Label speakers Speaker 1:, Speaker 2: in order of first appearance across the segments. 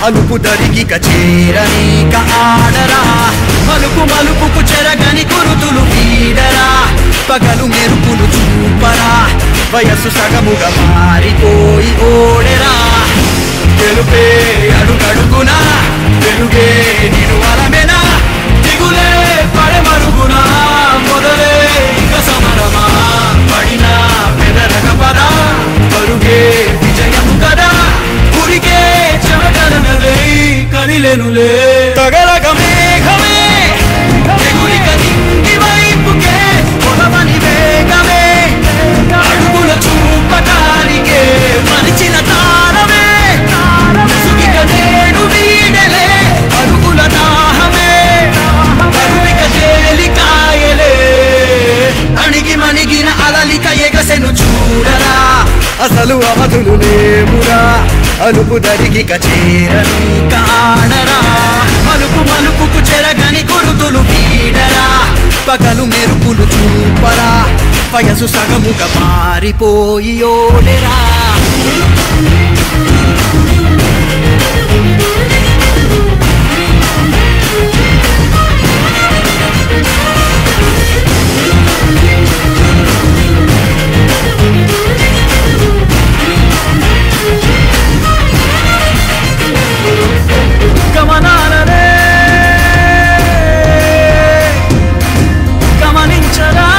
Speaker 1: అలుపు దరిగిక చేరనీక ఆడరా మలుపు మలుపుకు చెరగని గురుతులు వీడరా పగలు మెరుపులు చూపరా వయస్సు సగముగా మారిపోయి ఓడెరా తెలుపే అడుగడుగునా వెలుగే నిను అలమెనా దిగులే పడమరుగునా మొదలే ఇక సమరమా పడినా పెదరగ పదా పరుగే విజయము కదా ఉరికే చెమటనలే కదిలెనులే తగలగ మేఘమే ఎగురిక నింగి వైపుకే పొలమని వేగమే అడుగుల చూపటానికే మరిచిన తారమే ముసుగిక నేడు వీడలే అడుగుల దాహమే కరువిక తేలికాయలే అణిగి మణిగిన అలలిక ఎగసెను చూడరా అసలు అవధులు లేవురా అలుపు దరిగిక చేరని కాడరా మలుపు మలుపుకు చెరగని గురుతులు వీడరా పగలు మెరుపులు చూపరా వయసు సగముగా మారిపోయి ఓడెరా గమనాలనే గమనించరా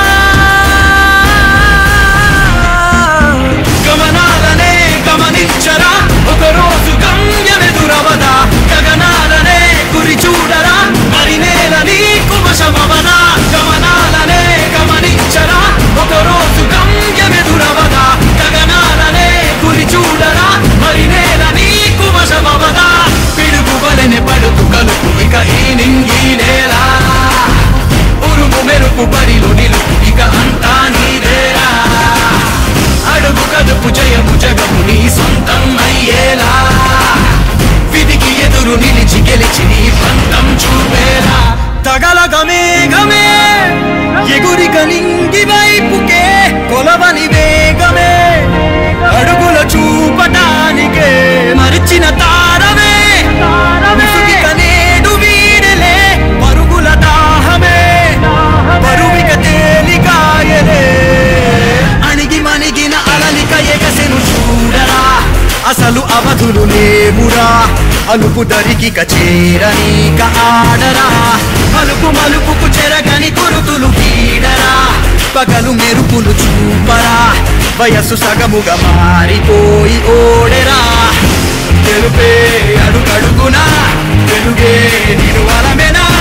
Speaker 1: గమనాలనే గమనించరా ఒకరోజు గమ్యమెదురవదా గగనాలనే గురి చూడరా మరి నేల నీకు వశమవదా గమనాలనే గమనించరా ఒకరోజు గమ్యమెదురవదా గగనాలనే గురి చూడరా మరి నేల నీకు వశమవదా పిడుగు వలెనే పడుతు కలుపు ఇక ఈ నింగి నేల ఉరుము మెరుపు బరిలో నిలుపు ఇక అంతా నీదేరా అడుగు కదుపు జయము జగము నీ సొంతం అయ్యేలా విధికి ఎదురు నిలిచి గెలిచి నీ పంతం చూపేలా తగలగ మేఘమే ఎగురిక నింగి వైపుకే కొలవని వేగమే అడుగుల చూపటానికే మరిచిన తారమే ముసుగిక నేడు వీడలే పరుగుల దాహమే బరువిక తేలికాయలే అణిగి మణిగిన అలలిక ఎగసెను చూడరా అసలు అవధులు లేవురా అలుపు దరిగిక చేరనీక ఆడరా మలుపు మలుపుకు చెరగని గురుతులు వీడరా పగలు మెరుపులు చూపరా వయస్సు సగముగా మారిపోయి ఓడెరా తెలుపే అడుగడుగునా వెలుగే నిను అలమెనా